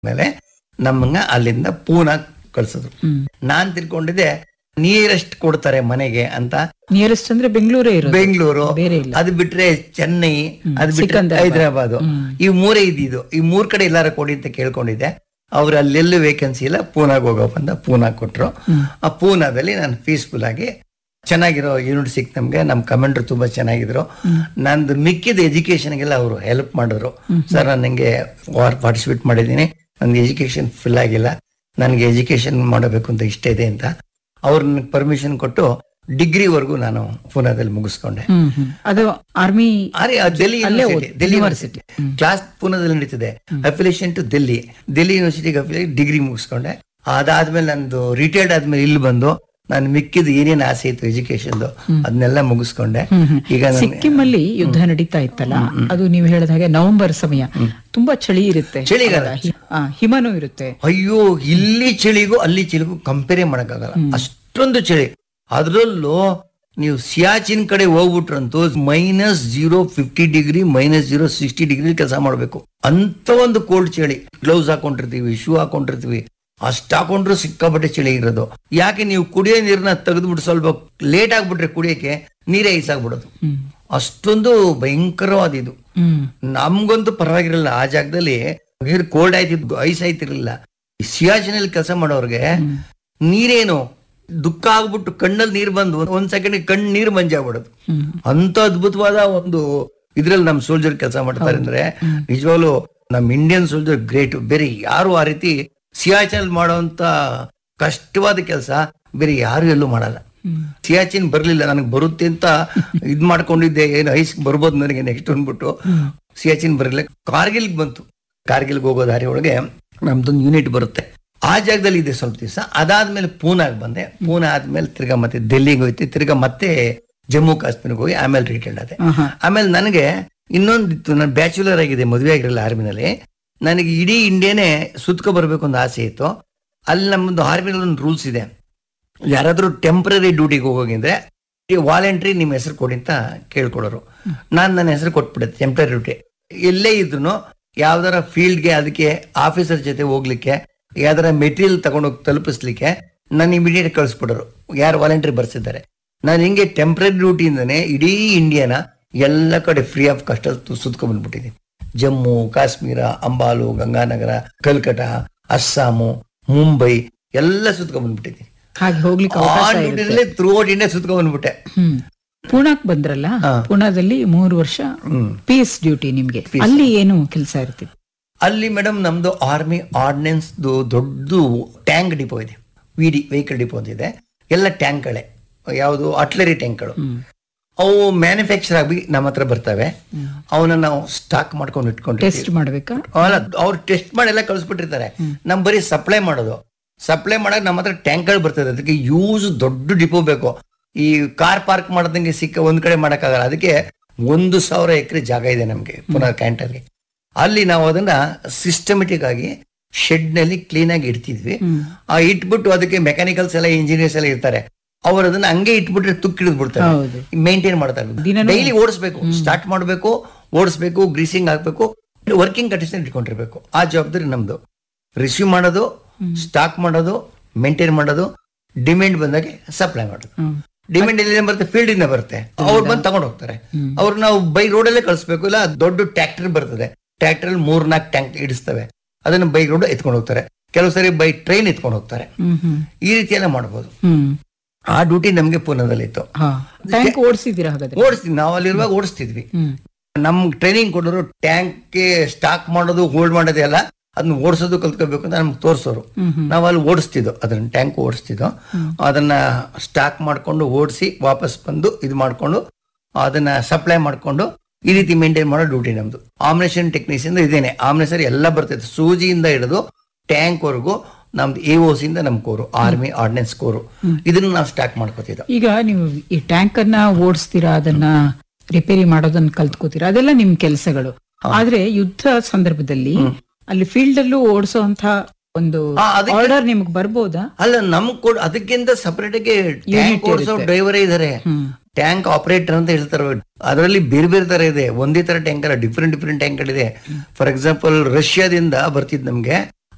ಮೇಲೆ ನಮ್ಮನ್ನ ಅಲ್ಲಿಂದ ಪೂನಾ ಕಳ್ಸಿದ್ರು ಹ್ಮ್ ನಾನ್ ತಿಳ್ಕೊಂಡಿದ್ದೆ ನಿಯರೆಸ್ಟ್ ಕೊಡ್ತಾರೆ ಮನೆಗೆ ಅಂತ ನಿಯರೆಸ್ಟ್ ಅಂದ್ರೆ ಬೆಂಗಳೂರೇ ಇರೋದು ಬೆಂಗಳೂರು ಬೇರೆ ಇಲ್ಲ ಅದು ಬಿಟ್ರೆ ಚೆನ್ನೈ ಅದು ಬಿಟ್ರೆ ಸಿಕಂದರಾಬಾದ್. ಹೈದರಾಬಾದ್ ಹ್ಮ್. ಈ ಮೂರೇ ಇದ್ದಿದ್ದು ಈ ಮೂರ್ ಕಡೆ ಎಲ್ಲಾರ ಕೊಡಿ ಅಂತ ಕೇಳ್ಕೊಂಡಿದ್ದೆ ಅವ್ರು ಅಲ್ಲೆಲ್ಲೂ ವೇಕೆನ್ಸಿ ಇಲ್ಲ ಪೂನಾಗ್ ಹೋಗಪ್ಪ ಅಂತ ಪೂನಾ ಕೊಟ್ರು ಆ ಪೂನಾದಲ್ಲಿ ನಾನು ಪೀಸ್ಫುಲ್ ಆಗಿ ಚೆನ್ನಾಗಿರೋ ಯೂನಿಟ್ ಸಿಕ್ ನಮ್ಗೆ ನಮ್ ಕಮೆಂಟ್ರು ತುಂಬಾ ಚೆನ್ನಾಗಿದ್ರು ನಂದು ಮಿಕ್ಕಿದ ಎಜುಕೇಶನ್ಗೆಲ್ಲ ಅವರು ಹೆಲ್ಪ್ ಮಾಡಿದ್ರು ಸರ್ ನಾನು ನಿಂಗೆ ಪಾರ್ಟಿಸಿಪೇಟ್ ಮಾಡಿದ್ದೀನಿ ನಂದು ಎಜುಕೇಶನ್ ಫುಲ್ ಆಗಿಲ್ಲ ನನಗೆ ಎಜುಕೇಶನ್ ಮಾಡಬೇಕು ಅಂತ ಇಷ್ಟ ಇದೆ ಅಂತ ಅವ್ರು ನನಗೆ ಪರ್ಮಿಷನ್ ಕೊಟ್ಟು ಡಿಗ್ರಿವರೆಗೂ ನಾನು ಪೂನಾದಲ್ಲಿ ಮುಗಿಸ್ಕೊಂಡೆ ಹ್ಮ್ ಹ್ಮ್ ಅದು ಆರ್ಮಿ ಅರೆ ಆ ಡೆಲ್ಲಿ ಅಲ್ಲೇ ಯೂನಿವರ್ಸಿಟಿ ಓದ್- ಡೆಲ್ಲಿ ಯೂನಿವರ್ಸಿಟಿ. ಯೂನಿವರ್ಸಿಟಿ ಕ್ಲಾಸ್ ಪೂನಾದಲ್ಲಿ ನಡೀತಿದೆ ಅಫಿಲಿಯೇಷನ್ ಟು ಡೆಲ್ಲಿ ಡೆಲ್ಲಿ ಯೂನಿವರ್ಸಿಟಿಗೆ ಅಫಿಲಿಯೇಟ್ ಡಿಗ್ರಿ ಮುಗಿಸ್ಕೊಂಡೆ ಅದಾದ್ಮೇಲೆ ನಂದು ರಿಟೈರ್ಡ್ ಆದ್ಮೇಲೆ ಇಲ್ಲಿ ಬಂದು ನಾನು ಮಿಕ್ಕಿದ ಏನೇನ್ ಆಸೆ ಇತ್ತು ಎಜುಕೇಶನ್ ಅದನ್ನೆಲ್ಲ ಮುಗಿಸ್ಕೊಂಡೆ ಈಗ ನಾನು ಸಿಕ್ಕಿಂ ಅಲ್ಲಿ ಯುದ್ಧ ನಡೀತಾ ಇತ್ತಲ್ಲ ಅದು ನೀವು ಹೇಳಿದ ಹಾಗೆ ನವೆಂಬರ್ ಸಮಯ ತುಂಬಾ ಚಳಿ ಇರುತ್ತೆ ಚಳಿಗಾಲ. ಹೌದಾ? ಹಿ- ಆ, ಹಿಮನೂ ಇರುತ್ತೆ ಅಯ್ಯೋ ಇಲ್ಲಿ ಚಳಿಗೂ ಅಲ್ಲಿ ಚಳಿಗೂ ಕಂಪೇರ್ ಮಾಡಕ್ಕಾಗಲ್ಲ ಅಷ್ಟೊಂದು ಚಳಿ ಅದ್ರಲ್ಲೂ ನೀವು ಸಿಯಾಚಿನ್ ಕಡೆ ಹೋಗ್ಬಿಟ್ರಂತೂ minus zero fifty degree minus zero sixty degree ಕೆಲಸ ಮಾಡಬೇಕು ಅಂತ ಒಂದು ಕೋಲ್ಡ್ ಚಳಿ ಗ್ಲೌಸ್ ಹಾಕೊಂಡಿರ್ತೀವಿ ಶೂ ಹಾಕೊಂಡಿರ್ತೀವಿ ಅಷ್ಟ್ ಹಾಕೊಂಡ್ರು ಸಿಕ್ಕಾಪಟ್ಟೆ ಚಳಿ ಇರೋದು ಯಾಕೆ ನೀವು ಕುಡಿಯೋ ನೀರನ್ನ ತೆಗೆದ್ಬಿಟ್ಟು ಸ್ವಲ್ಪ ಲೇಟ್ ಆಗ್ಬಿಟ್ರೆ ಕುಡಿಯಕ್ಕೆ ನೀರೇ ಐಸ್ ಆಗ್ಬಿಡೋದು ಹ್ಮ್ ಅಷ್ಟೊಂದು ಭಯಂಕರವಾದ ಇದು ಹ್ಮ್ ನಮ್ಗಂತೂ ಪರವಾಗಿರಲಿಲ್ಲ ಆ ಜಾಗದಲ್ಲಿ ನೀರು ಕೋಲ್ಡ್ ಆಯ್ತಿದ್ದು ಐಸ್ ಆಯ್ತಿರ್ಲಿಲ್ಲ ಸಿಯಾಚಿನಲ್ಲಿ ಕೆಲಸ ಮಾಡೋರ್ಗೆ ನೀರೇನು ದುಃಖ ಆಗ್ಬಿಟ್ಟು ಕಣ್ಣಲ್ಲಿ ನೀರ್ ಬಂದು ಒಂದ್ ಸೆಕೆಂಡ್ ಕಣ್ಣು ನೀರು ಮಂಜಾಗ್ಬಿಡೋದು ಹ್ಮ್ ಅಂತ ಅದ್ಭುತವಾದ ಒಂದು ಇದ್ರಲ್ಲಿ ನಮ್ ಸೋಲ್ಜರ್ ಕೆಲಸ ಮಾಡ್ತಾರೆ ಅಂದ್ರೆ ನಿಜವಾಗ್ಲು ನಮ್ ಇಂಡಿಯನ್ ಸೋಲ್ಜರ್ ಗ್ರೇಟ್ ಬೇರೆ ಯಾರು ಆ ರೀತಿ ಸಿಯಾಚಿನ್ ಮಾಡೋಂತ ಕಷ್ಟವಾದ ಕೆಲಸ ಬೇರೆ ಯಾರು ಎಲ್ಲೂ ಮಾಡಲ್ಲ ಹ್ಮ್ ಸಿಯಾಚಿನ್ ಬರ್ಲಿಲ್ಲ ನನಗೆ ಬರುತ್ತೆ ಅಂತ ಇದ್ ಮಾಡ್ಕೊಂಡಿದ್ದೆ ಏನು ಐಸ್ ಬರ್ಬೋದು ನನಗೆ ನೆಕ್ಸ್ಟ್ ಅಂದ್ಬಿಟ್ಟು ಸಿಯಾಚಿನ್ ಬರಲಿಲ್ಲ ಕಾರ್ಗಿಲ್ ಬಂತು ಕಾರ್ಗಿಲ್ಗೆ ಹೋಗೋ ದಾರಿ ಒಳಗೆ ನಮ್ದೊಂದು ಯೂನಿಟ್ ಬರುತ್ತೆ ಆ ಜಾಗದಲ್ಲಿ ಇದೆ ಸ್ವಲ್ಪ ದಿವಸ ಅದಾದ್ಮೇಲೆ ಪೂನಾಗ್ ಬಂದೆ ಪೂನಾ ಆದ್ಮೇಲೆ ತಿರ್ಗಾ ಮತ್ತೆ ಡೆಲ್ಲಿಗೆ ಹೋಯ್ತು ತಿರ್ಗಾ ಮತ್ತೆ ಜಮ್ಮು ಕಾಶ್ಮೀರ್ಗೆ ಹೋಗಿ ಆಮೇಲೆ ರಿಟೈರ್ಡ್ ಆದೆ ಆಹಾ. ಆಮೇಲೆ ನನಗೆ ಇನ್ನೊಂದಿತ್ತು ನಾನು ಬ್ಯಾಚುಲರ್ ಆಗಿದೆ ಮದುವೆ ಆಗಿರಲಿಲ್ಲ ಆರ್ಮಿನಲ್ಲಿ ನನಗೆ ಇಡೀ ಇಂಡಿಯಾನೇ ಸುತ್ಕೊ ಬರ್ಬೇಕು ಅಂತ ಆಸೆ ಇತ್ತು ಅಲ್ಲಿ ನಮ್ಮದು ಆರ್ಮಿನಲ್ಲಿ ಒಂದು ರೂಲ್ಸ್ ಇದೆ ಯಾರಾದ್ರೂ ಟೆಂಪ್ರರಿ ಡ್ಯೂಟಿಗೆ ಹೋಗೋಗಿದ್ರೆ ವಾಲಂಟ್ರಿ ನಿಮ್ಮ ಹೆಸರು ಕೊಡಿ ಅಂತ ಕೇಳ್ಕೊಡೋರು ನಾನು ನನ್ನ ಹೆಸರು ಕೊಟ್ಬಿಟ್ಟೆ ಟೆಂಪ್ರರಿ ಡ್ಯೂಟಿ ಎಲ್ಲೇ ಇದ್ರು ಯಾವ್ದಾರ ಫೀಲ್ಡ್ಗೆ ಅದಕ್ಕೆ ಆಫೀಸರ್ ಜೊತೆ ಹೋಗ್ಲಿಕ್ಕೆ ಯಾವ್ದಾರ ಮೆಟೀರಿಯಲ್ ತಗೊಂಡೋಗಿ ತಲುಪಿಸ್ಲಿಕ್ಕೆ ನಾನು ಇಮಿಡಿಯೇಟ್ ಕಳಿಸ್ಬಿಡೋರು ಯಾರು ವಾಲಂಟ್ರಿ ಬರ್ಸಿದ್ದಾರೆ ನಾನು ಹಿಂಗೆ ಟೆಂಪ್ರರಿ ಡ್ಯೂಟಿಯಿಂದನೇ ಇಡೀ ಇಂಡಿಯಾನ ಎಲ್ಲ ಕಡೆ ಫ್ರೀ ಆಫ್ ಕಾಸ್ಟ್ ಸುತ್ಕೊಂಡ್ ಬಂದ್ಬಿಟ್ಟಿದ್ದೀನಿ ಜಮ್ಮು ಕಾಶ್ಮೀರ ಅಂಬಾಲು ಗಂಗಾನಗರ ಕಲ್ಕಟ ಅಸ್ಸಾಮು ಮುಂಬೈ ಎಲ್ಲ ಸುತ್ಕೊಂಡ್ ಬಂದ್ಬಿಟ್ಟಿದ್ದೀನಿ ಹಾಗೆ ಹೋಗ್ಲಿಕ್ಕೆ ಆ ಅವಕಾಶ ಇರುತ್ತೆ ಡ್ಯೂಟಿನಲ್ಲೇ ಥ್ರೂ ಔಟ್ ಇಂಡಿಯಾ ಸುತ್ಕೊಂಡ್ ಬಂದ್ಬಿಟ್ಟೆ ಹ್ಮ್ ಪೂನಾಕ್ ಬಂದ್ರಲ್ಲ ಹಾ. ಪೂನಾದಲ್ಲಿ ಮೂರು ವರ್ಷ ಹ್ಮ್ ಪೀಸ್ ಡ್ಯೂಟಿ ನಿಮ್ಗೆ ಅಲ್ಲಿ ಏನು ಕೆಲಸ ಇರ್ತಿತ್ತು ಅಲ್ಲಿ ಮೇಡಮ್ ನಮ್ದು ಆರ್ಮಿ ಆರ್ಡಿನೆನ್ಸ್ ದೊಡ್ಡ ಟ್ಯಾಂಕ್ ಡಿಪೋ ಇದೆ ವಿಡಿ ವೆಹಿಕಲ್ ಡಿಪೋ ಅಂತ ಇದೆ ಎಲ್ಲ ಟ್ಯಾಂಕ್ಗಳೇ ಯಾವುದು ಅಟ್ಲರಿ ಟ್ಯಾಂಕ್ಗಳು ಅವು ಮ್ಯಾನುಫ್ಯಾಕ್ಚರ್ ಆಗಿ ನಮ್ಮ ಹತ್ರ ಬರ್ತವೆ ಅವನ್ನ ನಾವು ಸ್ಟಾಕ್ ಮಾಡ್ಕೊಂಡು ಇಟ್ಕೊಂಡಿರ್ತೀವಿ ಟೆಸ್ಟ್ ಮಾಡ್ಬೇಕಾ ಅಲ್ಲ ಅವ್ರು ಟೆಸ್ಟ್ ಮಾಡಿ ಎಲ್ಲ ಕಳಿಸ್ಬಿಟ್ಟಿರ್ತಾರೆ ನಮ್ ಬರೀ ಸಪ್ಲೈ ಮಾಡೋದು ಸಪ್ಲೈ ಮಾಡಕ್ ನಮ್ಮ ಹತ್ರ ಟ್ಯಾಂಕರ್ ಬರ್ತದೆ ಅದಕ್ಕೆ ಯೂಸ್ ದೊಡ್ಡ ಡಿಪೋ ಬೇಕು ಈ ಕಾರ್ ಪಾರ್ಕ್ ಮಾಡೋದಂಗೆ ಸಿಕ್ಕ ಒಂದ್ ಕಡೆ ಮಾಡಕ್ಕಾಗಲ್ಲ ಅದಕ್ಕೆ ಒಂದು ಸಾವಿರ ಎಕರೆ ಜಾಗ ಇದೆ ನಮ್ಗೆ ಪುನಃ ಕ್ಯಾಂಟರ್ಗೆ ಅಲ್ಲಿ ನಾವು ಅದನ್ನ ಸಿಸ್ಟಮೆಟಿಕ್ ಆಗಿ ಶೆಡ್ ನಲ್ಲಿ ಕ್ಲೀನ್ ಆಗಿ ಇಡ್ತಿದ್ವಿ ಆ ಇಟ್ಬಿಟ್ಟು ಅದಕ್ಕೆ ಮೆಕ್ಯಾನಿಕಲ್ಸ್ ಎಲ್ಲ ಇಂಜಿನಿಯರ್ಸ್ ಎಲ್ಲ ಇರ್ತಾರೆ ಅವ್ರು ಅದನ್ನ ಹಂಗೆ ಇಟ್ಬಿಟ್ರೆ ತುಕ್ಕಿಡಿದ್ ಬಿಡ್ತಾರೆ ಹೌದು ಮೇಂಟೈನ್ ಮಾಡ್ತಾರೆ ದಿನನೂ- ಡೈಲಿ ಓಡಿಸ್ಬೇಕು ಸ್ಟಾರ್ಟ್ ಮಾಡಬೇಕು ಓಡಿಸ್ಬೇಕು ಗ್ರೀಸಿಂಗ್ ಹಾಕ್ಬೇಕು ವರ್ಕಿಂಗ್ ಕಂಡೀಷನ್ ಇಟ್ಕೊಂಡಿರ್ಬೇಕು ಆ ಜವಾಬ್ದಾರಿ ನಮ್ದು ರಿಸೀವ್ ಮಾಡೋದು ಸ್ಟಾಕ್ ಮಾಡೋದು ಮೇಂಟೈನ್ ಮಾಡೋದು ಡಿಮ್ಯಾಂಡ್ ಬಂದಾಗೆ ಸಪ್ಲೈ ಮಾಡೋದು ಹ್ಮ್. ಡಿಮ್ಯಾಂಡ್ ಎಲ್ಲಿ ಬರುತ್ತೆ ಫೀಲ್ಡ್ ಇಂದ ಬರುತ್ತೆ ಅವ್ರು ಬಂದು ತಗೊಂಡು ಹೋಗ್ತಾರೆ ಅವ್ರು ನಾವು ಬೈ ರೋಡಲ್ಲೇ ಕಳಿಸ್ಬೇಕು ಇಲ್ಲ ದೊಡ್ಡ ಟ್ರ್ಯಾಕ್ಟರ್ ಬರ್ತದೆ ಟ್ರ್ಯಾಕ್ಟರ್ ಅಲ್ಲಿ ಮೂರ್ ನಾಲ್ಕು ಟ್ಯಾಂಕ್ ಇಡಿಸ್ತವೆ ಅದನ್ನ ಬೈ ರೋಡ್ ಎತ್ಕೊಂಡು ಹೋಗ್ತಾರೆ ಕೆಲವು ಸರಿ ಬೈ ಟ್ರೈನ್ ಎತ್ಕೊಂಡು ಹೋಗ್ತಾರೆ ಹ್ಮ್ ಹ್ಮ್ ಈ ರೀತಿ ಎಲ್ಲ ಮಾಡ್ಬೋದು ಹ್ಮ್ ಆ ಡ್ಯೂಟಿ ನಮ್ಗೆ ಪೂನಾದಲ್ಲಿ ಇತ್ತು ಹಾ ಟ್ಯಾಂಕ್ ಓಡಿಸಿದ್ದೀರಾ ಹಾಗಾದ್ರೆ ಓಡಿಸ್ತೀವಿ ನಾವು ಅಲ್ಲಿರುವಾಗ ಓಡಿಸ್ತಿದ್ವಿ ಹ್ಮ್ ನಮ್ ಟ್ರೈನಿಂಗ್ ಕೊಡೋರು ಟ್ಯಾಂಕ್ಗೆ ಸ್ಟಾಕ್ ಮಾಡೋದು ಹೋಲ್ಡ್ ಮಾಡೋದು ಎಲ್ಲ ಅದನ್ನ ಓಡಿಸೋದು ಕಲ್ತ್ಕೋಬೇಕು ಅಂತ ನಮ್ಗೆ ತೋರಿಸೋರು ಹ್ಮ್ ಹ್ಮ್ ನಾವು ಅಲ್ಲಿ ಓಡಿಸ್ತಿದ್ದೋ ಅದನ್ನ ಟ್ಯಾಂಕ್ ಓಡಿಸ್ತಿದ್ದೋ ಅದನ್ನ ಸ್ಟಾಕ್ ಮಾಡ್ಕೊಂಡು ಓಡಿಸಿ ವಾಪಸ್ ಬಂದು ಇದು ಮಾಡ್ಕೊಂಡು ಅದನ್ನ ಸಪ್ಲೈ ಮಾಡ್ಕೊಂಡು ಈ ರೀತಿ ಮೇಂಟೈನ್ ಮಾಡೋ ಡ್ಯೂಟಿ ನಮ್ದು ಆಮ್ನೇಷನ್ ಟೆಕ್ನಿಷಿಯನ್ ಇದೇನೆ ಆಮ್ನೇಷನ್ ಎಲ್ಲ ಬರ್ತೈತೆ ಸೂಜಿಯಿಂದ ಹಿಡಿದು ಟ್ಯಾಂಕ್ ವರೆಗೂ ನಮ್ದು ಎ ಇಂದ ನಮ್ ಕೋರು ಆರ್ಮಿ ಆರ್ಡಿನೆನ್ಸ್ ಕೋರು ಇದನ್ನ ನಾವು ಸ್ಟಾಕ್ ಮಾಡ್ಕೋತಿದ್ದೋ ಈಗ ನೀವು ಈ ಟ್ಯಾಂಕ್ ಅನ್ನ ಓಡಿಸ್ತೀರಾ ಅದನ್ನ ರಿಪೇರಿ ಮಾಡೋದನ್ನ ಕಲ್ತ್ಕೋತೀರಾ ಅದೆಲ್ಲ ನಿಮ್ ಕೆಲಸಗಳು ಆದ್ರೆ ಯುದ್ಧ ಸಂದರ್ಭದಲ್ಲಿ ಅಲ್ಲಿ ಫೀಲ್ಡ್ ಅಲ್ಲೂ ಓಡಿಸೋಂತ ಒಂದು ಆ, ಅದಕ್ಕೆ- ಆರ್ಡರ್ ನಿಮ್ಗೆ ಬರ್ಬೋದಾ ಅಲ್ಲ ನಮ್ ಕೊಡ್ ಅದಕ್ಕಿಂತ ಸಪರೇಟ್ ಆಗಿ ಟ್ಯಾಂಕ್ ಓಡಿಸೋ ಡ್ರೈವರೇ ಇದಾರೆ ಹ್ಮ್ ಟ್ಯಾಂಕ್ ಆಪರೇಟರ್ ಅಂತ ಹೇಳ್ತಾರೆ ಅದರಲ್ಲಿ ಬೇರೆ ಬೇರೆ ತರ ಇದೆ ಒಂದೇ ತರ ಟ್ಯಾಂಕ್ ಅಲ್ಲ ಡಿಫ್ರೆಂಟ್ ಡಿಫ್ರೆಂಟ್ ಟ್ಯಾಂಕ್ ಇದೆ ಫಾರ್ ಎಕ್ಸಾಂಪಲ್ ರಷ್ಯಾದಿಂದ ಬರ್ತಿದ್ ನಮ್ಗೆ